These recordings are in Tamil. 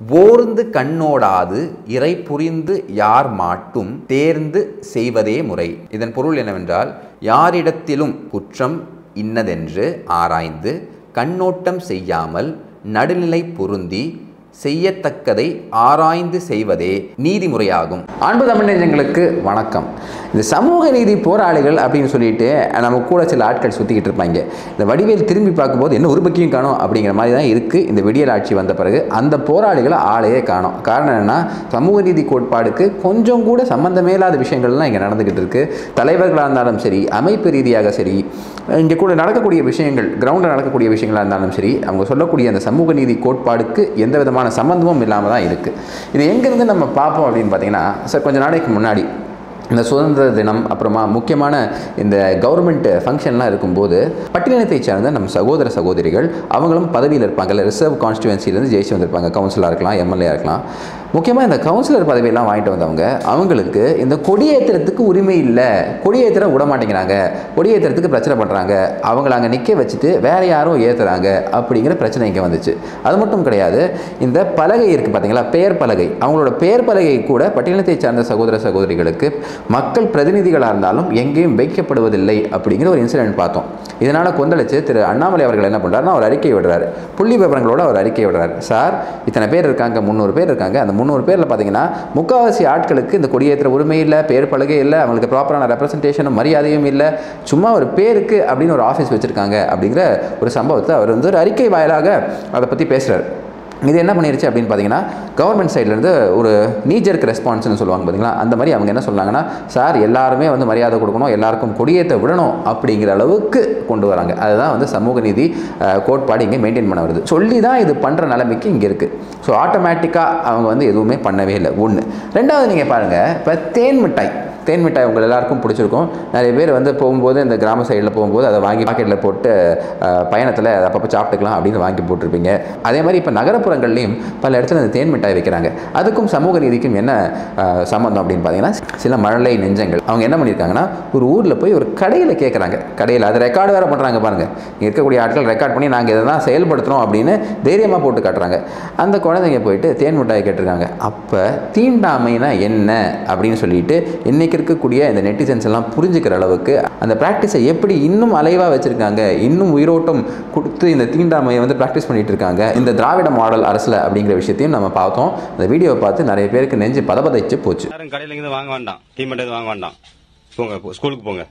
ஓர்ந்து கண்ணோடாது இறை புரிந்து யார் மாட்டும் தேர்ந்து செய்வதே முறை இதன் பொருள் என்னவென்றால் யாரிடத்திலும் குற்றம் இன்னதென்று ஆராய்ந்து கண்ணோட்டம் செய்யாமல் நடுநிலை பொருந்தி செய்யத்தக்கதை ஆராய்ந்து செய்வதே நீதிமுறையாகும் அன்பு தமிழஞ்சங்களுக்கு வணக்கம் இந்த சமூக நீதி போராளிகள் அப்படின்னு சொல்லிட்டு நம்ம கூட சில ஆட்கள் சுற்றிக்கிட்டு இருப்பாங்க இந்த வடிவேல் திரும்பி பார்க்கும்போது என்ன ஒரு பக்கியும் காணும் அப்படிங்கிற மாதிரி தான் இருக்குது இந்த விடியல் ஆட்சி வந்த பிறகு அந்த போராளிகளை ஆளையே காணும் காரணம் என்னென்னா சமூக நீதி கோட்பாடுக்கு கொஞ்சம் கூட சம்மந்தமே இல்லாத விஷயங்கள்லாம் இங்கே நடந்துக்கிட்டு இருக்குது தலைவர்களாக இருந்தாலும் சரி அமைப்பு ரீதியாக சரி இங்கே கூட நடக்கக்கூடிய விஷயங்கள் கிரவுண்டில் நடக்கக்கூடிய விஷயங்களாக இருந்தாலும் சரி அவங்க சொல்லக்கூடிய அந்த சமூக நீதி கோட்பாடுக்கு எந்த விதமான சம்மந்தமும் இல்லாமல் தான் இருக்குது இது எங்கேருந்து நம்ம பார்ப்போம் அப்படின்னு பார்த்தீங்கன்னா சார் கொஞ்ச நாளைக்கு முன்னாடி இந்த சுதந்திர தினம் அப்புறமா முக்கியமான இந்த கவர்மெண்ட் ஃபங்க்ஷன்லாம் இருக்கும்போது பட்டியலினத்தை சார்ந்த நம்ம சகோதர சகோதரிகள் அவங்களும் பதவியில் இருப்பாங்கல்ல ரிசர்வ் கான்ஸ்டியூன்சிலேருந்து ஜெயிச்சு வந்திருப்பாங்க கவுன்சிலராக இருக்கலாம் எம்எல்ஏ இருக்கலாம் முக்கியமாக இந்த கவுன்சிலர் பதவியெல்லாம் வாங்கிட்டு வந்தவங்க அவங்களுக்கு இந்த கொடியேற்றுறதுக்கு உரிமை இல்லை கொடியேற்ற விட மாட்டேங்கிறாங்க கொடியேற்றுறதுக்கு பிரச்சனை பண்ணுறாங்க அவங்கள அங்கே நிற்க வச்சுட்டு வேற யாரும் ஏற்றுறாங்க அப்படிங்கிற பிரச்சனை இங்கே வந்துச்சு அது மட்டும் கிடையாது இந்த பலகை இருக்குது பார்த்தீங்களா பெயர் பலகை அவங்களோட பெயர் பலகை கூட பட்டியலத்தை சார்ந்த சகோதர சகோதரிகளுக்கு மக்கள் பிரதிநிதிகளாக இருந்தாலும் எங்கேயும் வைக்கப்படுவதில்லை அப்படிங்கிற ஒரு இன்சிடென்ட் பார்த்தோம் இதனால் கொந்தளிச்சு திரு அண்ணாமலை அவர்கள் என்ன பண்ணுறாருன்னா அவர் அறிக்கை விடுறாரு புள்ளி விவரங்களோட அவர் அறிக்கை விடுறாரு சார் இத்தனை பேர் இருக்காங்க முந்நூறு பேர் இருக்காங்க அந்த முந்நூறு பேரில் பார்த்தீங்கன்னா முக்கால்வாசி ஆட்களுக்கு இந்த கொடியேற்ற உரிமை இல்லை பேர் பலகை இல்லை அவங்களுக்கு ப்ராப்பரான ரெப்ரசன்டேஷனும் மரியாதையும் இல்லை சும்மா ஒரு பேருக்கு அப்படின்னு ஒரு ஆஃபீஸ் வச்சுருக்காங்க அப்படிங்கிற ஒரு சம்பவத்தை அவர் வந்து ஒரு அறிக்கை வாயிலாக அதை பற்றி பேசுகிறார் இது என்ன பண்ணிருச்சு அப்படின்னு பார்த்தீங்கன்னா கவர்மெண்ட் சைட்லேருந்து ஒரு நீஜருக்கு ரெஸ்பான்ஸ்னு சொல்லுவாங்க பார்த்தீங்களா அந்த மாதிரி அவங்க என்ன சொன்னாங்கன்னா சார் எல்லாருமே வந்து மரியாதை கொடுக்கணும் எல்லாருக்கும் கொடியேற்ற விடணும் அப்படிங்கிற அளவுக்கு கொண்டு வராங்க அதுதான் வந்து சமூக நீதி அஹ், கோட்பாடு இங்கே மெயின்டைன் பண்ண வருது சொல்லி தான் இது பண்ணுற நிலைமைக்கு இங்கே இருக்குது ஸோ ஆட்டோமேட்டிக்காக அவங்க வந்து எதுவுமே பண்ணவே இல்லை ஒன்று ரெண்டாவது நீங்கள் பாருங்கள் இப்போ தேன் மிட்டாய் தேன் மிட்டாய் உங்கள் எல்லாருக்கும் பிடிச்சிருக்கும் நிறைய பேர் வந்து போகும்போது இந்த கிராம சைடில் போகும்போது அதை வாங்கி பாக்கெட்டில் போட்டு அஹ், பயணத்தில் அதை அப்பப்போ சாப்பிட்டுக்கலாம் அப்படின்னு வாங்கி போட்டிருப்பீங்க அதே மாதிரி இப்போ நகரப்புறங்கள்லையும் பல இடத்துல இந்த தேன் மிட்டாய் வைக்கிறாங்க அதுக்கும் சமூக நீதிக்கும் என்ன அஹ், சம்மந்தம் அப்படின்னு பார்த்தீங்கன்னா சில மழலை நெஞ்சங்கள் அவங்க என்ன பண்ணியிருக்காங்கன்னா ஒரு ஊரில் போய் ஒரு கடையில் கேட்குறாங்க கடையில் அது ரெக்கார்டு வேறு பண்ணுறாங்க பாருங்கள் இங்கே இருக்கக்கூடிய ஆட்கள் ரெக்கார்ட் பண்ணி நாங்கள் இதை தான் செயல்படுத்துகிறோம் அப்படின்னு தைரியமாக போட்டு காட்டுறாங்க அந்த குழந்தைங்க போயிட்டு தேன் மிட்டாய் கேட்டிருக்காங்க அப்போ தீண்டாமைனா என்ன அப்படின்னு சொல்லிட்டு இன்றைக்கி இருக்கக்கூடிய இந்த நெட்டிசன்ஸ் எல்லாம் புரிஞ்சுக்கிற அளவுக்கு அந்த ப்ராக்டிஸை எப்படி இன்னும் அலைவாக வச்சுருக்காங்க இன்னும் உயிரோட்டம் கொடுத்து இந்த தீண்டாமையை வந்து ப்ராக்டிஸ் பண்ணிட்டு இருக்காங்க இந்த திராவிட மாடல் அரசில் அப்படிங்கிற விஷயத்தையும் நம்ம பார்த்தோம் இந்த வீடியோவை பார்த்து நிறைய பேருக்கு நெஞ்சு பதபதைச்சு போச்சு யாரும் கடையில இருந்து வாங்க வேண்டாம் டீமெண்ட் எதுவும் வாங்க வேண்டாம் போங்க போ- ஸ்கூலுக்கு போங்க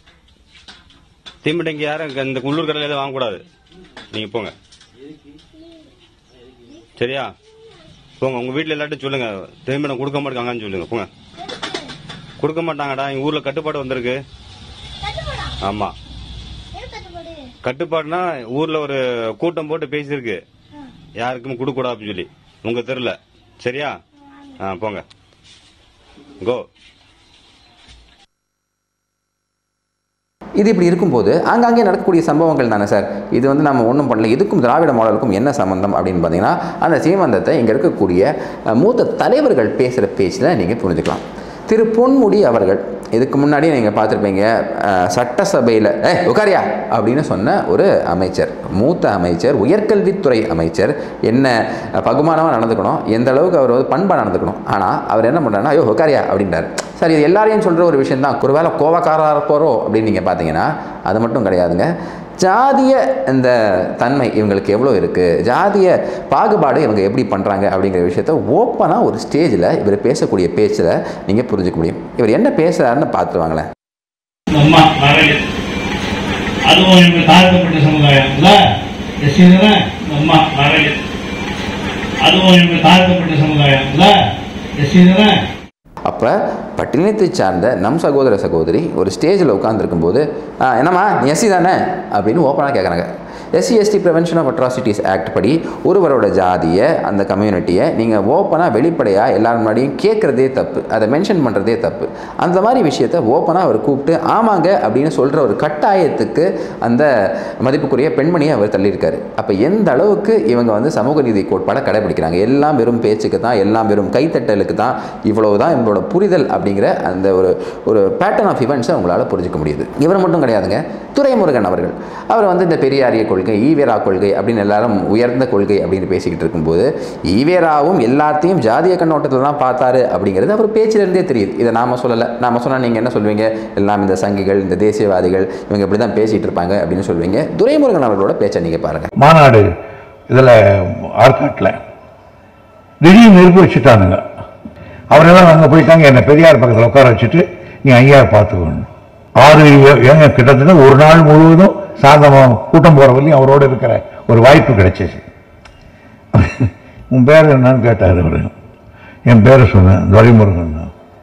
டீமெண்ட் இங்க யாரும் இங்க இந்த உள்ளூர் கடையில எதுவும் வாங்கக்கூடாது நீங்க போங்க சரியா போங்க உங்க வீட்டுல எல்லாட்டும் சொல்லுங்க டீமெண்ட் கொடுக்க மாட்டாங்கன்னு சொல்லுங்க போங்க கொடுக்க மாட்டாங்கடா எங்க ஊர்ல கட்டுப்பாடு வந்திருக்கு ஆமா கட்டுப்பாடுனா ஊர்ல ஒரு கூட்டம் போட்டு பேசியிருக்கு யாருக்கும் கொடுக்க கூடாது அப்படின்னு சொல்லி உங்க தெருல சரியா ஆ போங்க கோ இது இப்படி இருக்கும்போது ஆங்காங்கே நடக்கக்கூடிய சம்பவங்கள் தானே சார் இது வந்து நம்ம ஒன்றும் பண்ணல இதுக்கும் திராவிட மாடலுக்கும் என்ன சம்பந்தம் அப்படின்னு பார்த்தீங்கன்னா அந்த சீமந்தத்தை இங்கே இருக்கக்கூடிய அஹ், மூத்த தலைவர்கள் பேசுகிற பேச்சில் நீங்கள் புரிஞ்சுக்கலாம் திரு பொன்முடி அவர்கள் இதுக்கு முன்னாடி நீங்கள் பார்த்துருப்பீங்க அஹ், சட்டசபையில் ஏ உட்காரியா அப்படின்னு சொன்ன ஒரு அமைச்சர் மூத்த அமைச்சர் உயர்கல்வித்துறை அமைச்சர் என்ன பகுமானமாக நடந்துக்கணும் எந்த அளவுக்கு அவர் வந்து பண்பாக நடந்துக்கணும் ஆனால் அவர் என்ன பண்ணுறாருன்னா ஐயோ உட்காரியா அப்படின்றார் சரி இது எல்லாரையும் சொல்கிற ஒரு விஷயம் தான் ஒருவேளை கோவக்காரராக இருப்பாரோ அப்படின்னு நீங்கள் பார்த்தீங்கன்னா அது மட்டும் கிடையாதுங்க ஜாதிய இந்த தன்மை இவங்களுக்கு எவ்வளோ இருக்குது ஜாதிய பாகுபாடு இவங்க எப்படி பண்ணுறாங்க அப்படிங்கிற விஷயத்த ஓப்பனாக ஒரு ஸ்டேஜில் இவர் பேசக்கூடிய பேச்சில் நீங்கள் புரிஞ்சுக்க முடியும் இவர் என்ன பேசுகிறாருன்னு பார்த்துருவாங்களேன் அம்மா மகளிர் அதுவும் இவங்க தாழ்த்தப்பட்ட சமுதாயம் இல்ல எஸ்சி தானே அம்மா மகளிர் அதுவும் இவங்க தாழ்த்தப்பட்ட சமுதாயம் இல்ல எஸ்சி தானே அப்போ பட்டினத்தை சார்ந்த நம் சகோதர சகோதரி ஒரு ஸ்டேஜில் உட்காந்துருக்கும்போது என்னம்மா நீ எஸ்சி தானே அப்படின்னு ஓப்பனாக கேட்குறாங்க SC ST prevention of atrocities act படி ஒருவரோட ஜாதியை அந்த கம்யூனிட்டியை நீங்கள் ஓப்பனாக வெளிப்படையாக எல்லார் முன்னாடியும் கேட்குறதே தப்பு அதை மென்ஷன் பண்ணுறதே தப்பு அந்த மாதிரி விஷயத்த ஓப்பனாக அவர் கூப்பிட்டு ஆமாங்க அப்படின்னு சொல்கிற ஒரு கட்டாயத்துக்கு அந்த மதிப்புக்குரிய பெண்மணியை அவர் தள்ளியிருக்காரு அப்போ எந்த அளவுக்கு இவங்க வந்து சமூக நீதி கோட்பாடை கடைபிடிக்கிறாங்க எல்லாம் வெறும் பேச்சுக்கு தான் எல்லாம் வெறும் கைத்தட்டலுக்கு தான் இவ்வளவு தான் இவங்களோட புரிதல் அப்படிங்கிற அந்த ஒரு ஒரு பேட்டர்ன் ஆஃப் இவெண்ட்ஸை உங்களால் புரிஞ்சுக்க முடியுது இவர் மட்டும் கிடையாதுங்க துரைமுருகன் அவர்கள் அவர் வந்து இந்த பெரியாரிய கொள்கை கொள்கை ஈவேரா கொள்கை அப்படின்னு எல்லாரும் உயர்ந்த கொள்கை அப்படின்னு பேசிக்கிட்டு இருக்கும்போது ஈவேராவும் எல்லாத்தையும் ஜாதிய கண்ணோட்டத்தில் தான் பார்த்தாரு அப்படிங்கிறது அவர் பேச்சிலிருந்தே தெரியுது இதை நாம சொல்லலை நாம சொன்னால் நீங்கள் என்ன சொல்வீங்க எல்லாம் இந்த சங்கிகள் இந்த தேசியவாதிகள் இவங்க இப்படி தான் பேசிகிட்டு இருப்பாங்க அப்படின்னு சொல்வீங்க துரைமுருகன் அவர்களோட பேச்சை நீங்கள் பாருங்கள் மாநாடு இதில் ஆற்காட்டில் திடீர்னு நெருப்பு வச்சுட்டானுங்க அவரெல்லாம் அங்கே போயிட்டாங்க என்னை பெரியார் பக்கத்தில் உட்கார வச்சுட்டு நீ ஐயா பார்த்துக்கணும் ஆறு ஏ- ஏங்க கிட்டத்தட்ட ஒரு நாள் முழுவதும் சாயந்தரம் கூட்டம் போகிற வரையும் அவரோட இருக்கிற ஒரு வாய்ப்பு கிடைச்சிச்சு உன் பேர் என்னன்னு கேட்டார் அவர் என் பேரை சொன்னேன் துரைமுருகன்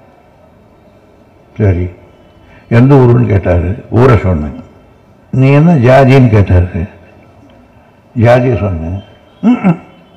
சரி எந்த ஊருன்னு கேட்டார் ஊரை சொன்னேன் நீ என்ன ஜாதின்னு கேட்டாரு ஜாதி சொன்னேன் "ம்ம்.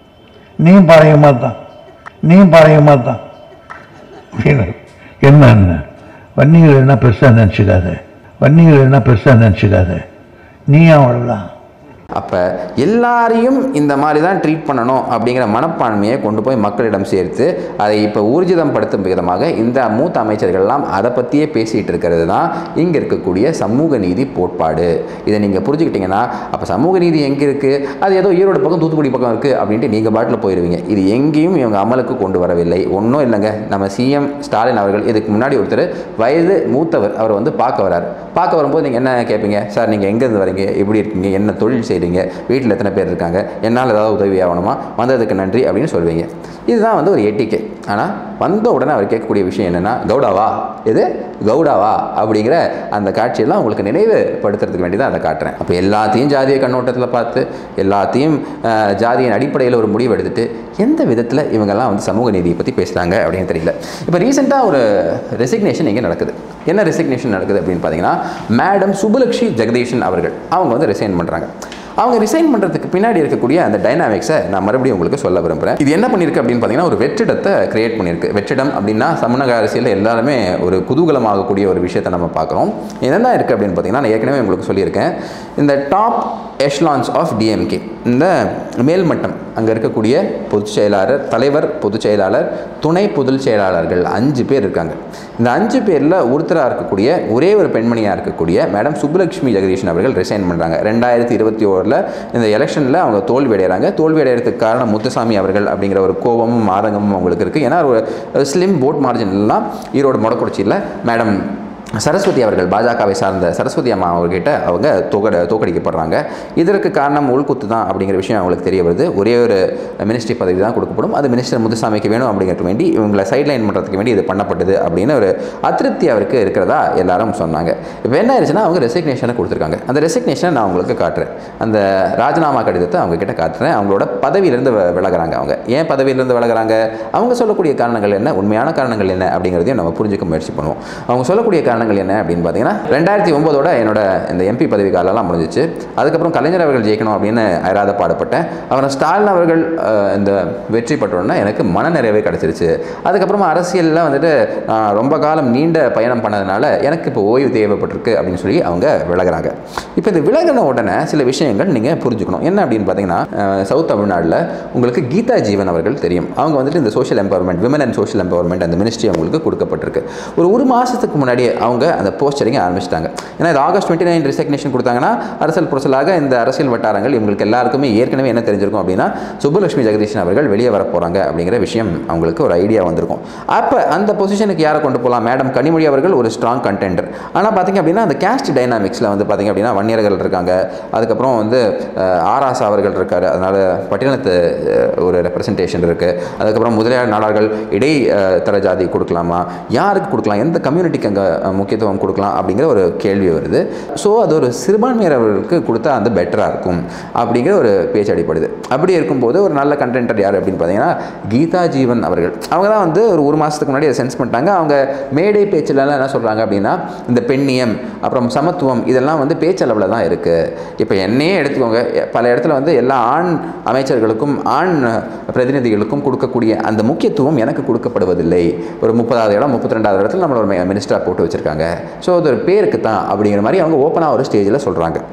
நீயும் பாளையமா தான் நீயும் பாளையமா தான் அப்படின்னாரு என்னன்னு வன்னிகள் என்ன பெருசாக நினச்சிக்காத வன்னிகள் என்ன பெருசாக நினச்சிக்காத நீ அவ்வளோதான் அப்போ எல்லாரையும் இந்த மாதிரி தான் ட்ரீட் பண்ணணும் அப்படிங்கிற மனப்பான்மையை கொண்டு போய் மக்களிடம் சேர்த்து அதை இப்போ ஊர்ஜிதம் படுத்தும் விதமாக இந்த மூத்த அமைச்சர்கள்லாம் அதை பற்றியே பேசிகிட்டு இருக்கிறது தான் இங்கே இருக்கக்கூடிய சமூக நீதி கோட்பாடு இதை நீங்கள் புரிஞ்சுக்கிட்டீங்கன்னா அப்போ சமூக நீதி எங்கே இருக்குது அது ஏதோ ஈரோடு பக்கம் தூத்துக்குடி பக்கம் இருக்குது அப்படின்ட்டு நீங்கள் பாட்டில் போயிடுவீங்க இது எங்கேயும் இவங்க அமலுக்கு கொண்டு வரவில்லை ஒன்றும் இல்லைங்க நம்ம சிஎம் ஸ்டாலின் அவர்கள் இதுக்கு முன்னாடி ஒருத்தர் வயது மூத்தவர் அவர் வந்து பார்க்க வரார் பார்க்க வரும்போது நீங்கள் என்ன கேட்பீங்க சார் நீங்கள் எங்கேருந்து வரீங்க எப்படி இருக்கீங்க என்ன தொழில் செய்கிறீங்க வீட்டில் எத்தனை பேர் இருக்காங்க என்னால் ஏதாவது உதவி ஆகணுமா வந்ததுக்கு நன்றி அப்படின்னு சொல்வீங்க இதுதான் வந்து ஒரு எட்டிக்கை ஆனால் வந்த உடனே அவர் கேட்கக்கூடிய விஷயம் என்னென்னா கவுடாவா இது கவுடாவா அப்படிங்கிற அந்த காட்சியெல்லாம் உங்களுக்கு நினைவுபடுத்துறதுக்கு வேண்டி தான் அதை காட்டுறேன் அப்போ எல்லாத்தையும் ஜாதிய கண்ணோட்டத்தில் பார்த்து எல்லாத்தையும் அஹ், ஜாதியின் அடிப்படையில் ஒரு முடிவு எடுத்துட்டு எந்த விதத்தில் இவங்கெல்லாம் வந்து சமூக நீதியை பற்றி பேசுகிறாங்க அப்படின்னு தெரியல இப்போ ரீசெண்டாக ஒரு ரெசிக்னேஷன் இங்கே நடக்குது என்ன ரெசிக்னேஷன் நடக்குது அப்படின்னு பார்த்தீங்கன்னா மேடம் சுபலக்ஷ்மி ஜெகதீஷன் அவர்கள் அவங்க வந்து ரிசைன் பண்ணுறாங்க அவங்க ரிசைன் பண்ணுறதுக்கு பின்னாடி இருக்கக்கூடிய அந்த டைனாமிக்ஸை நான் மறுபடியும் உங்களுக்கு சொல்ல விரும்புகிறேன் இது என்ன பண்ணியிருக்கு அப்படின்னு பார்த்தீங்கன்னா ஒரு வெற்றிடத்தை கிரியேட் பண்ணியிருக்கு வெற்றிடம் அப்படின்னா தமிழக அரசியலில் எல்லாருமே ஒரு குதூகலமாகக்கூடிய ஒரு விஷயத்தை நம்ம பார்க்குறோம் என்னென்ன இருக்குது அப்படின்னு பார்த்தீங்கன்னா நான் ஏற்கனவே உங்களுக்கு சொல்லியிருக்கேன் இந்த டாப் எஷ்லான்ஸ் ஆஃப் டிஎம்கே இந்த மேல்மட்டம் அங்கே இருக்கக்கூடிய பொதுச் செயலாளர் தலைவர் பொதுச் செயலாளர் துணை பொதுச் செயலாளர்கள் அஞ்சு பேர் இருக்காங்க இந்த அஞ்சு பேரில் ஒருத்தராக இருக்கக்கூடிய ஒரே ஒரு பெண்மணியாக இருக்கக்கூடிய மேடம் சுப்புலட்சுமி ஜெகதீஷன் அவர்கள் ரிசைன் பண்ணுறாங்க ரெண்டாயிரத்தி இருபத்தி ஓரில் இந்த எலெக்ஷனில் அவங்க தோல்வி அடைகிறாங்க தோல்வி அடைகிறதுக்கு காரணம் முத்துசாமி அவர்கள் அப்படிங்கிற ஒரு கோபமும் ஆதங்கமும் அவங்களுக்கு இருக்குது ஏன்னா ஒரு ஸ்லிம் போட் மார்ஜின்லாம் ஈரோடு மொடக்குறிச்சியில் மேடம் சரஸ்வதி அவர்கள் பாஜகவை சார்ந்த சரஸ்வதி அம்மா அவர்கிட்ட அவங்க தோக்கட தோக்கடிக்கப்படுறாங்க இதற்கு காரணம் உள்குத்து தான் அப்படிங்கிற விஷயம் அவங்களுக்கு தெரிய வருது ஒரே ஒரு மினிஸ்ட்ரி பதவி தான் கொடுக்கப்படும் அது மினிஸ்டர் முத்துசாமிக்கு வேணும் அப்படிங்கிறதுக்கு வேண்டி இவங்களை சைட்லைன் பண்ணுறதுக்கு வேண்டி இது பண்ணப்பட்டது அப்படின்னு ஒரு அதிருப்தி அவருக்கு இருக்கிறதா எல்லாரும் சொன்னாங்க இப்போ என்ன ஆயிடுச்சுன்னா அவங்க ரெசிக்னேஷனை கொடுத்துருக்காங்க அந்த ரெசிக்னேஷனை நான் உங்களுக்கு காட்டுறேன் அந்த ராஜினாமா கடிதத்தை அவங்க கிட்ட காட்டுறேன் அவங்களோட பதவியிலிருந்து வ- விலகுறாங்க அவங்க ஏன் பதவியிலிருந்து விலகுறாங்க அவங்க சொல்லக்கூடிய காரணங்கள் என்ன உண்மையான காரணங்கள் என்ன அப்படிங்கிறதையும் நம்ம புரிஞ்சுக்க முயற்சி பண்ணுவோம் அவங்க சொல்லக்கூடிய காரணங்கள் என்ன அப்படின்னு பார்த்தீங்கன்னா ரெண்டாயிரத்தி ஒம்போதோட என்னோட இந்த எம்பி பதவி காலம்லாம் முடிஞ்சிச்சு அதுக்கப்புறம் கலைஞர் அவர்கள் ஜெயிக்கணும் அப்படின்னு அயராத பாடுபட்டேன் அப்புறம் ஸ்டாலின் அவர்கள் அஹ், இந்த வெற்றி பெற்றோன்னா எனக்கு மனநிறைவே கிடச்சிருச்சு அதுக்கப்புறமா அரசியலில் வந்துட்டு நான் ரொம்ப காலம் நீண்ட பயணம் பண்ணதுனால எனக்கு இப்போ ஓய்வு தேவைப்பட்டிருக்கு அப்படின்னு சொல்லி அவங்க விலகுறாங்க இப்போ இந்த விலகின உடனே சில விஷயங்கள் நீங்கள் புரிஞ்சுக்கணும் என்ன அப்படின்னு பார்த்தீங்கன்னா அஹ், சவுத் தமிழ்நாட்டில் உங்களுக்கு கீதா ஜீவன் அவர்கள் தெரியும் அவங்க வந்துட்டு இந்த social empowerment women and social empowerment அந்த மினிஸ்ட்ரி அவங்களுக்கு கொடுக்கப்பட்டிருக்கு ஒரு ஒரு மாதத்துக்கு முன்னாடியே அவங்க அந்த போஸ்டரிங்க ஆரம்பிச்சிட்டாங்க ஏன்னா இது ஆகஸ்ட் டுவெண்ட்டி நைன் ரிசக்னேஷன் கொடுத்தாங்கன்னா அரசியல் புரசலாக இந்த அரசியல் வட்டாரங்கள் இவங்களுக்கு எல்லாருக்குமே ஏற்கனவே என்ன தெரிஞ்சிருக்கும் அப்படின்னா சுப்புலட்சுமி ஜெகதீஷன் அவர்கள் வெளியே வர போகிறாங்க அப்படிங்கிற விஷயம் அவங்களுக்கு ஒரு ஐடியா வந்திருக்கும் அப்போ அந்த பொசிஷனுக்கு யாரை கொண்டு போகலாம் மேடம் கனிமொழி அவர்கள் ஒரு ஸ்ட்ராங் கண்டென்டர் ஆனால் பார்த்தீங்க அப்படின்னா அந்த கேஸ்ட் டைனாமிக்ஸில் வந்து பார்த்தீங்க அப்படின்னா வன்னியர்கள் இருக்காங்க அதுக்கப்புறம் வந்து அஹ், ஆராசா அவர்கள் இருக்காரு அதனால் பட்டினத்து அஹ், ஒரு ரெப்ரசன்டேஷன் இருக்குது அதுக்கப்புறம் முதலியார் நாடார்கள் இடை அஹ், தர ஜாதி கொடுக்கலாமா யாருக்கு கொடுக்கலாம் எந்த கம்யூனிட்டிக்கு அங்கே முக்கியத்துவம் கொடுக்கலாம் அப்படிங்கிற ஒரு கேள்வி வருது ஸோ அது ஒரு சிறுபான்மையினர்களுக்கு கொடுத்தா அந்த பெட்டராக இருக்கும் அப்படிங்கிற ஒரு பேச்சு அடிப்படுது அப்படி இருக்கும்போது ஒரு நல்ல கண்டென்டர் யார் அப்படின்னு பார்த்தீங்கன்னா கீதா ஜீவன் அவர்கள் அவங்க தான் வந்து ஒரு ஒரு மாதத்துக்கு முன்னாடி அதை சென்ஸ் பண்ணிட்டாங்க அவங்க மேடை பேச்சிலலாம் என்ன சொல்கிறாங்க அப்படின்னா இந்த பெண்ணியம் அப்புறம் சமத்துவம் இதெல்லாம் வந்து பேச்சளவில் தான் இருக்குது இப்போ என்னையே எடுத்துக்கோங்க எ- பல இடத்துல வந்து எல்லா ஆண் அமைச்சர்களுக்கும் ஆண் பிரதிநிதிகளுக்கும் கொடுக்கக்கூடிய அந்த முக்கியத்துவம் எனக்கு கொடுக்கப்படுவதில்லை ஒரு முப்பதாவது இடம் முப்பத்தி ரெண்டாவது இடத்துல நம்மளோட மினிஸ்டராக போட்டு வச்சுருக்காங்க ஸோ அது ஒரு பேருக்கு தான் அப்படிங்கிற மாதிரி அவங்க ஓப்பனாக ஒரு ஸ்டேஜில் சொல்கிறாங்க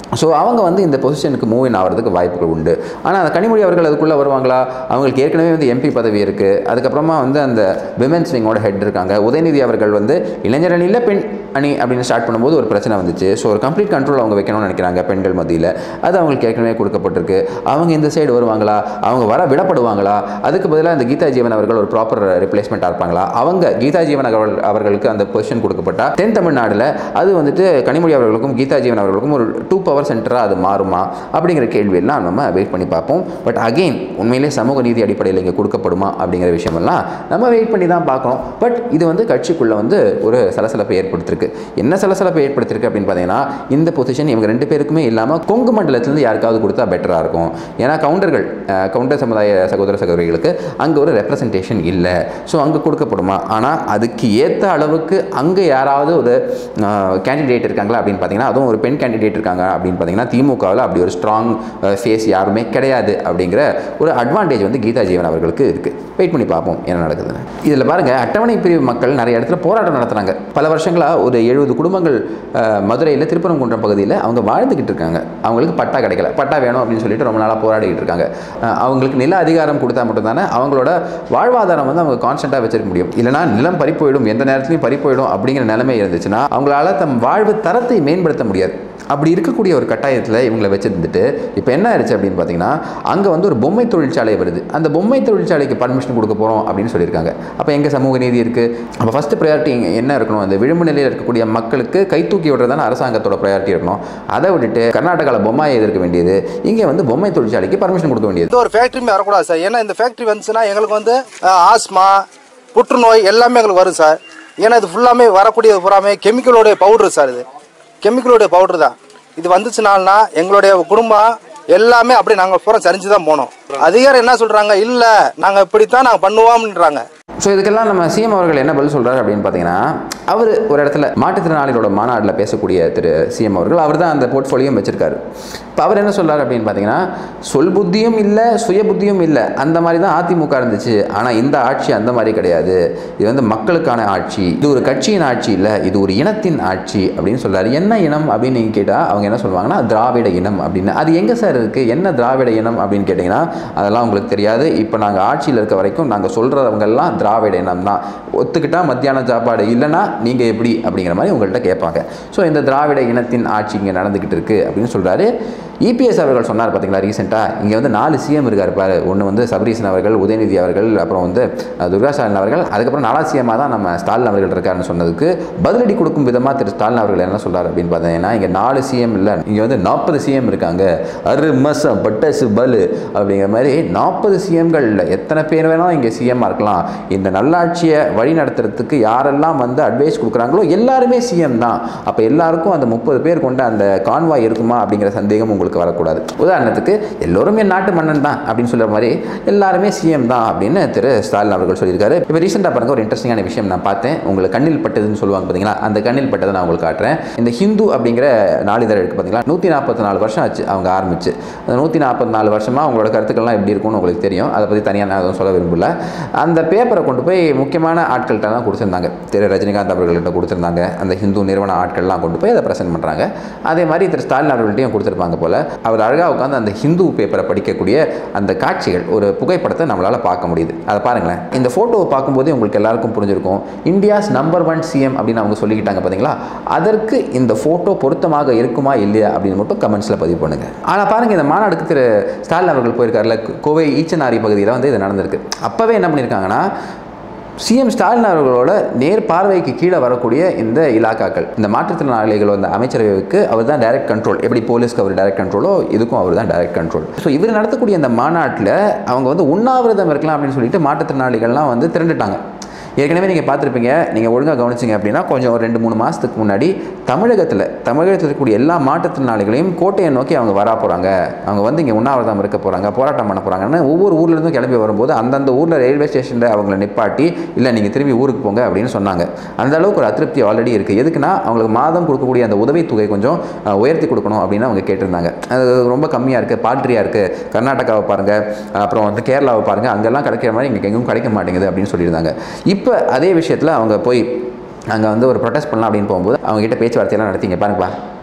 ஸோ அவங்க வந்து இந்த பொசிஷனுக்கு மூவ் இன் ஆகிறதுக்கு வாய்ப்புகள் உண்டு ஆனால் அந்த கனிமொழி அவர்கள் அதுக்குள்ளே வருவாங்களா அவங்களுக்கு ஏற்கனவே வந்து எம்பி பதவி இருக்குது அதுக்கப்புறமா வந்து அந்த விமென்ஸ் விங்கோட ஹெட் இருக்காங்க உதயநிதி அவர்கள் வந்து இளைஞர் அணியில் பெண் அணி அப்படின்னு ஸ்டார்ட் பண்ணும்போது ஒரு பிரச்சனை வந்துச்சு ஸோ ஒரு கம்ப்ளீட் கண்ட்ரோல் அவங்க வைக்கணும்னு நினைக்கிறாங்க பெண்கள் மத்தியில் அது அவங்களுக்கு ஏற்கனவே கொடுக்கப்பட்டிருக்கு அவங்க இந்த சைடு வருவாங்களா அவங்க வர விடப்படுவாங்களா அதுக்கு பதிலாக இந்த கீதா ஜீவன் அவர்கள் ஒரு ப்ராப்பர் ரிப்ளேஸ்மெண்ட்டாக இருப்பாங்களா அவங்க கீதா ஜீவன் அவர்கள் அவர்களுக்கு அந்த பொசிஷன் கொடுக்கப்பட்டா தென் தமிழ்நாடுல அது வந்துட்டு கனிமொழி அவர்களுக்கும் கீதா ஜீவன் அவர்களுக்கும் ஒரு டூ பவர் சென்டராக அது மாறுமா அப்படிங்கிற கேள்வியெல்லாம் நம்ம வெயிட் பண்ணி பார்ப்போம் பட் அகெயின் உண்மையிலே சமூக நீதி அடிப்படையில் இங்கே கொடுக்கப்படுமா அப்படிங்கிற விஷயமெல்லாம் நம்ம வெயிட் பண்ணி தான் பார்க்கணும் பட் இது வந்து கட்சிக்குள்ளே வந்து ஒரு சலசலப்பை ஏற்படுத்திருக்கு என்ன சலசலப்பை ஏற்படுத்திருக்கு அப்படின்னு பார்த்தீங்கன்னா இந்த பொசிஷன் இவங்க ரெண்டு பேருக்குமே இல்லாமல் கொங்கு மண்டலத்திலேருந்து யாருக்காவது கொடுத்தா பெட்டராக இருக்கும் ஏன்னா கவுண்டர்கள் அஹ், கவுண்டர் சமுதாய சகோதர சகோதரிகளுக்கு அங்கே ஒரு ரெப்ரசன்டேஷன் இல்லை ஸோ அங்கே கொடுக்கப்படுமா ஆனால் அதுக்கு ஏற்ற அளவுக்கு அங்கே யாராவது ஒரு கேண்டிடேட் இருக்காங்களா அப்படின்னு பார்த்தீங்கன்னா அதுவும் ஒரு பெண் கேண்டிடேட் இருக்காங்க அப்படின்னு பார்த்தீங்கன்னா திமுகவில் அப்படி ஒரு ஸ்ட்ராங் ஃபேஸ் யாருமே கிடையாது அப்படிங்கிற ஒரு அட்வான்டேஜ் வந்து கீதா ஜீவன் அவர்களுக்கு இருக்குது வெயிட் பண்ணி பார்ப்போம் என்ன நடக்குதுன்னு இதில் பாருங்கள் அட்டவணை பிரிவு மக்கள் நிறைய இடத்துல போராட்டம் நடத்துனாங்க பல வருஷங்களாக ஒரு எழுபது குடும்பங்கள் மதுரையில் திருப்பரங்குன்றம் பகுதியில் அவங்க வாழ்ந்துக்கிட்டு இருக்காங்க அவங்களுக்கு பட்டா கிடைக்கல பட்டா வேணும் அப்படின்னு சொல்லிட்டு ரொம்ப நாளாக போராடிக்கிட்டு இருக்காங்க அஹ், அவங்களுக்கு நில அதிகாரம் கொடுத்தா மட்டும்தானே அவங்களோட வாழ்வாதாரம் வந்து அவங்க கான்ஸ்டண்ட்டாக வச்சிருக்க முடியும் இல்லைனா நிலம் பறி போயிடும் எந்த நேரத்துலையும் பறி போயிடும் அப்படிங்கிற நிலைமை இருந்துச்சுன்னா அவங்களால தம் வாழ்வு தரத்தை மேம்படுத்த முடியாது அப்படி இருக்கக்கூடிய ஒரு கட்டாயத்தில் இவங்களை வச்சிருந்துட்டு இப்போ என்ன ஆயிடுச்சு அப்படின்னு பார்த்தீங்கன்னா அங்கே வந்து ஒரு பொம்மை தொழிற்சாலை வருது அந்த பொம்மை தொழிற்சாலைக்கு பர்மிஷன் கொடுக்க போகிறோம் அப்படின்னு சொல்லியிருக்காங்க அப்போ எங்கே சமூக நீதி இருக்குது அப்போ ஃபஸ்ட்டு ப்ரையாரிட்டி என்ன இருக்கணும் அந்த விளிம்பு நிலையில் இருக்கக்கூடிய மக்களுக்கு கை தூக்கி விடுறதான அரசாங்கத்தோட ப்ரையாரிட்டி இருக்கணும் அதை விட்டுட்டு கர்நாடகாவில் பொம்மையை எதிர்க்க வேண்டியது இங்கே வந்து பொம்மை தொழிற்சாலைக்கு பர்மிஷன் கொடுக்க வேண்டியது எந்த ஒரு ஃபேக்ட்ரியுமே வரக்கூடாது சார் ஏன்னா இந்த ஃபேக்ட்ரி வந்துச்சுன்னா எங்களுக்கு வந்து அஹ், ஆஸ்மா புற்றுநோய் எல்லாமே எங்களுக்கு வரும் சார் ஏன்னா இது ஃபுல்லாமே வரக்கூடியது பூராமே கெமிக்கலோடைய பவுடர் சார் இது கெமிக்கலோடைய பவுடர் தான் இது வந்துச்சுனால்னா எங்களுடைய குடும்பம் எல்லாமே அப்படியே நாங்கள் பூரா சரிஞ்சு தான் போனோம் அதிகாரம் என்ன சொல்கிறாங்க இல்லை நாங்கள் இப்படித்தான் நாங்கள் பண்ணுவோம்ன்றாங்க ஸோ இதுக்கெல்லாம் நம்ம சிஎம் அவர்கள் என்ன பதில் சொல்றாரு அப்படின்னு பார்த்தீங்கன்னா அவர் ஒரு இடத்துல மாற்றுத்திறனாளிகளோட மாநாட்டில் பேசக்கூடிய திரு சிஎம் அவர்கள் அவர் தான் அந்த போர்ட்ஃபோலியும் வச்சிருக்காரு இப்போ அவர் என்ன சொல்றாரு அப்படின்னு பார்த்தீங்கன்னா சொல் புத்தியும் இல்லை சுய புத்தியும் இல்லை அந்த மாதிரி தான் அதிமுக இருந்துச்சு ஆனால் இந்த ஆட்சி அந்த மாதிரி கிடையாது இது வந்து மக்களுக்கான ஆட்சி இது ஒரு கட்சியின் ஆட்சி இல்லை இது ஒரு இனத்தின் ஆட்சி அப்படின்னு சொல்றாரு என்ன இனம் அப்படின்னு நீங்கள் கேட்டால் அவங்க என்ன சொல்லுவாங்கன்னா திராவிட இனம் அப்படின்னு அது எங்கே சார் இருக்குது என்ன திராவிட இனம் அப்படின்னு கேட்டிங்கன்னா அதெல்லாம் உங்களுக்கு தெரியாது இப்போ நாங்கள் ஆட்சியில் இருக்க வரைக்கும் நாங்கள் சொல்கிறவங்கெல்லாம் திராவிட இனம் தான் ஒத்துக்கிட்டா மத்தியான சாப்பாடு இல்லைன்னா நீங்கள் எப்படி அப்படிங்கிற மாதிரி உங்கள்கிட்ட கேட்பாங்க ஸோ இந்த திராவிட இனத்தின் ஆட்சி இங்கே நடந்துக்கிட்டு இருக்குது அப்படின்னு சொல்கிறாரு இபிஎஸ் அவர்கள் சொன்னார் பார்த்தீங்களா ரீசெண்டாக இங்கே வந்து நாலு சிஎம் இருக்கார் பாரு ஒன்று வந்து சபரீசன் அவர்கள் உதயநிதி அவர்கள் அப்புறம் வந்து அஹ், துர்கா ஸ்டாலின் அவர்கள் அதுக்கப்புறம் நாலா சிஎம்மாக தான் நம்ம ஸ்டாலின் அவர்கள் இருக்காருன்னு சொன்னதுக்கு பதிலடி கொடுக்கும் விதமாக திரு ஸ்டாலின் அவர்கள் என்ன சொல்றாரு அப்படின்னு பார்த்தீங்கன்னா இங்கே நாலு சிஎம் இல்லை இங்கே வந்து நாற்பது சிஎம் இருக்காங்க அரு மசம் பட்டசு பலு அப்படிங்கிற மாதிரி நாற்பது சிஎம்கள் இல்லை எத்தனை பேர் வேணாலும் இங்கே சிஎம்மாக இருக்கலாம் இந்த நல்லாட்சியை வழி நடத்துறதுக்கு யாரெல்லாம் வந்து அட்வைஸ் கொடுக்குறாங்களோ எல்லாருமே சிஎம் தான் அப்போ எல்லாருக்கும் அந்த முப்பது பேர் கொண்ட அந்த கான்வாய் இருக்குமா அப்படிங்கிற சந்தேகம் உங்களுக்கு வரக்கூடாது உதாரணத்துக்கு எல்லோரும் என் நாட்டு மன்னன் தான் அப்படின்னு சொல்கிற மாதிரி எல்லாருமே சிஎம் தான் அப்படின்னு திரு ஸ்டாலின் அவர்கள் சொல்லியிருக்காரு இப்போ ரீசெண்டாக பாருங்க ஒரு இன்ட்ரெஸ்டிங்கான விஷயம் நான் பார்த்தேன் உங்களுக்கு கண்ணில் பட்டதுன்னு சொல்லுவாங்க பார்த்தீங்களா அந்த கண்ணில் பட்டதை நான் உங்களுக்கு காட்டுறேன் இந்த ஹிந்து அப்படிங்கிற நாளிதழ் இருக்குது பார்த்தீங்களா நூற்றி நாற்பத்தி நாலு வருஷம் ஆச்சு அவங்க ஆரம்பிச்சு அந்த நூற்றி நாற்பத்தி நாலு வருஷமாக அவங்களோட கருத்துக்கள்லாம் எப்படி இருக்கும்னு உங்களுக்கு தெரியும் அதை பற்றி தனியாக நான் எதுவும் சொல்ல விரும்பல அந்த பேப்பரை கொண்டு போய் முக்கியமான ஆட்கள்கிட்ட தான் கொடுத்துருந்தாங்க திரு ரஜினிகாந்த் அவர்கள்ட்ட கொடுத்துருந்தாங்க அந்த ஹிந்து நிறுவன ஆட்கள்லாம் கொண்டு போய் அதை ப்ரெசென்ட் பண்ணுறாங்க அதே மாதிரி திரு ஸ்டாலின் அவர்கள்ட்டையும் கொடுத்துருப்பாங்க போல் அவர் அழகாக உட்காந்து அந்த ஹிந்து பேப்பரை படிக்கக்கூடிய அந்த காட்சிகள் ஒரு புகைப்படத்தை நம்மளால் பார்க்க முடியுது அதை பாருங்களேன் இந்த ஃபோட்டோவை பார்க்கும்போதே உங்களுக்கு எல்லாருக்கும் புரிஞ்சிருக்கும் இந்தியாஸ் நம்பர் ஒன் சிஎம் அப்படின்னு அவங்க சொல்லிக்கிட்டாங்க பார்த்தீங்களா அதற்கு இந்த ஃபோட்டோ பொருத்தமாக இருக்குமா இல்லையா அப்படின்னு மட்டும் கமெண்ட்ஸில் பதிவு பண்ணுங்கள் ஆனால் பாருங்கள் இந்த மாநாடுக்கு திரு ஸ்டாலின் அவர்கள் போயிருக்காருல கோவை ஈச்சனாரி பகுதியில் வந்து இது நடந்திருக்கு அப்போவே என்ன பண்ணியிருக்காங்கன்னா சிஎம் ஸ்டாலின் அவர்களோட நேர் பார்வைக்கு கீழே வரக்கூடிய இந்த இலாக்காக்கள் இந்த மாற்றுத்திறனாளிகள் வந்த அமைச்சரவைக்கு அவர் தான் டைரக்ட் கண்ட்ரோல் எப்படி போலீஸ்க்கு அவர் டைரக்ட் கண்ட்ரோலோ இதுக்கும் அவர் தான் டைரக்ட் கண்ட்ரோல் ஸோ இவர் நடத்தக்கூடிய இந்த மாநாட்டில் அவங்க வந்து உண்ணாவிரதம் இருக்கலாம் அப்படின்னு சொல்லிட்டு மாற்றுத்திறனாளிகள்லாம் வந்து திரண்டுட்டாங்க ஏற்கனவே நீங்கள் பார்த்துருப்பீங்க நீங்கள் ஒழுங்காக கவனிச்சிங்க அப்படின்னா கொஞ்சம் ஒரு ரெண்டு மூணு மாதத்துக்கு முன்னாடி தமிழகத்தில் தமிழகத்தில் இருக்கக்கூடிய எல்லா மாற்றுத்திறனாளிகளையும் கோட்டையை நோக்கி அவங்க வரா போகிறாங்க அவங்க வந்து இங்கே உண்ணாவிரதம் இருக்க போகிறாங்க போராட்டம் பண்ண போகிறாங்கன்னு ஒவ்வொரு ஊர்லேருந்தும் கிளம்பி வரும்போது அந்தந்த ஊரில் ரயில்வே ஸ்டேஷனில் அவங்கள நிப்பாட்டி இல்லை நீங்கள் திரும்பி ஊருக்கு போங்க அப்படின்னு சொன்னாங்க அந்த அளவுக்கு ஒரு அதிருப்தி ஆல்ரெடி இருக்குது எதுக்குன்னா அவங்களுக்கு மாதம் கொடுக்கக்கூடிய அந்த உதவித்தொகை கொஞ்சம் அஹ், உயர்த்தி கொடுக்கணும் அப்படின்னு அவங்க கேட்டிருந்தாங்க அது ரொம்ப கம்மியாக இருக்குது பால்ட்ரியாக இருக்குது கர்நாடகாவை பாருங்கள் அப்புறம் வந்து கேரளாவை பாருங்கள் அங்கெல்லாம் கிடைக்கிற மாதிரி இங்கே எங்கேயும் கிடைக்க மாட்டேங்குது அப்படின்னு சொல்லியிருந்தாங்க இப்போ அதே விஷயத்தில் அவங்க போய் அங்கே வந்து ஒரு ப்ரொடெஸ்ட் பண்ணலாம் அப்படின்னு போகும்போது அவங்க கிட்ட பேச்சுவார்த்தையெல்லாம் நடத்திங்க பாருங்கப்பா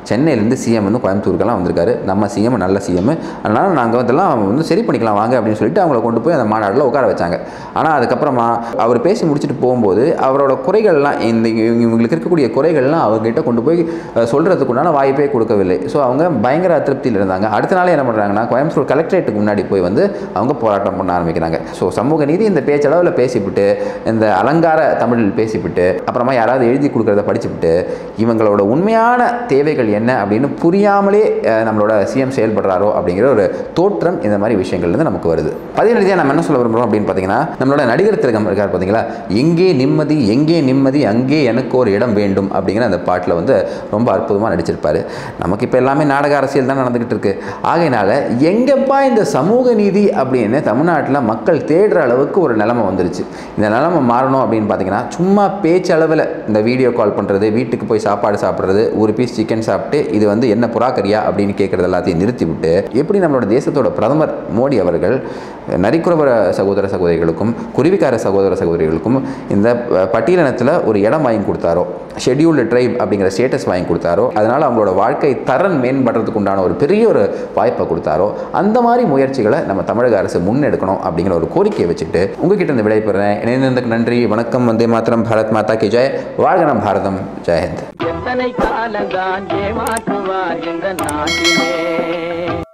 சென்னையிலேருந்து சிஎம் வந்து கோயம்புத்தூருக்கெல்லாம் வந்திருக்காரு நம்ம சிஎம் நல்ல சிஎம் அதனால் நாங்கள் இதெல்லாம் வந்து சரி பண்ணிக்கலாம் வாங்க அப்படின்னு சொல்லிட்டு அவங்கள கொண்டு போய் அந்த மாநாட்டில் உட்கார வச்சாங்க ஆனால் அதுக்கப்புறமா அவர் பேசி முடிச்சுட்டு போகும்போது அவரோட குறைகள்லாம் இந்த இவங்க- இவங்களுக்கு இருக்கக்கூடிய குறைகள்லாம் அவர்கிட்ட கொண்டு போய் அஹ், சொல்றதுக்குண்டான வாய்ப்பே கொடுக்கவில்லை ஸோ அவங்க பயங்கர அதிருப்தியில் இருந்தாங்க அடுத்த நாளே என்ன பண்ணுறாங்கன்னா கோயம்புத்தூர் கலெக்டரேட்டுக்கு முன்னாடி போய் வந்து அவங்க போராட்டம் பண்ண ஆரம்பிக்கிறாங்க ஸோ சமூக நீதி இந்த பேச்சளவில் பேசிவிட்டு இந்த அலங்கார தமிழில் பேசிவிட்டு அப்புறமா யாராவது எழுதி கொடுக்குறத படிச்சுவிட்டு இவங்களோட உண்மையான தேவைகள் என்ன அப்படின்னு புரியாமலே அஹ், நம்மளோட சிஎம் செயல்படுறாரோ அப்படிங்கிற ஒரு தோற்றம் இந்த மாதிரி விஷயங்கள்லேருந்து நமக்கு வருது பதினெழுதியாக நம்ம என்ன சொல்ல விரும்புகிறோம் அப்படின்னு பார்த்தீங்கன்னா நம்மளோட நடிகர் திலகம் இருக்கார் பார்த்தீங்களா எங்கே நிம்மதி எங்கே நிம்மதி அங்கே எனக்கு ஒரு இடம் வேண்டும் அப்படிங்கிற அந்த பாட்டில் வந்து ரொம்ப அற்புதமாக நடிச்சிருப்பாரு நமக்கு இப்போ எல்லாமே நாடக அரசியல் தான் நடந்துக்கிட்டு இருக்கு ஆகையினால எங்கப்பா இந்த சமூக நீதி அப்படின்னு தமிழ்நாட்டில் மக்கள் தேடுற அளவுக்கு ஒரு நிலைமை வந்துருச்சு இந்த நிலைமை மாறணும் அப்படின்னு பார்த்தீங்கன்னா சும்மா பேச்சளவில் இந்த வீடியோ கால் பண்ணுறது வீட்டுக்கு போய் சாப்பாடு சாப்பிட்றது ஒரு பீஸ் சிக்கன் சாப்பிட்டு இது வந்து என்ன புறாக்கரியா அப்படின்னு கேட்குறது எல்லாத்தையும் நிறுத்தி விட்டு எப்படி நம்மளோட தேசத்தோட பிரதமர் மோடி அவர்கள் நரிக்குறவர சகோதர சகோதரிகளுக்கும் குருவிக்கார சகோதர சகோதரிகளுக்கும் இந்த ப- பட்டியலினத்தில் ஒரு இடம் வாங்கி கொடுத்தாரோ ஷெட்யூல்டு ட்ரைப் அப்படிங்கிற ஸ்டேட்டஸ் வாங்கி கொடுத்தாரோ அதனால் அவங்களோட வாழ்க்கை தரம் மேம்படுறதுக்கு உண்டான ஒரு பெரிய ஒரு வாய்ப்பை கொடுத்தாரோ அந்த மாதிரி முயற்சிகளை நம்ம தமிழக அரசு முன்னெடுக்கணும் அப்படிங்கிற ஒரு கோரிக்கையை வச்சுட்டு உங்ககிட்ட இருந்து விடைபெறேன் இணைந்ததுக்கு நன்றி வணக்கம் வந்தே மாத்திரம் பாரத் மாதா கி ஜெய் வாழ்க நம் பாரதம் ஜெயஹிந்த் எத்தனை காலந்தான் ஏமாற்றுவார் இந்த நாட்டிலே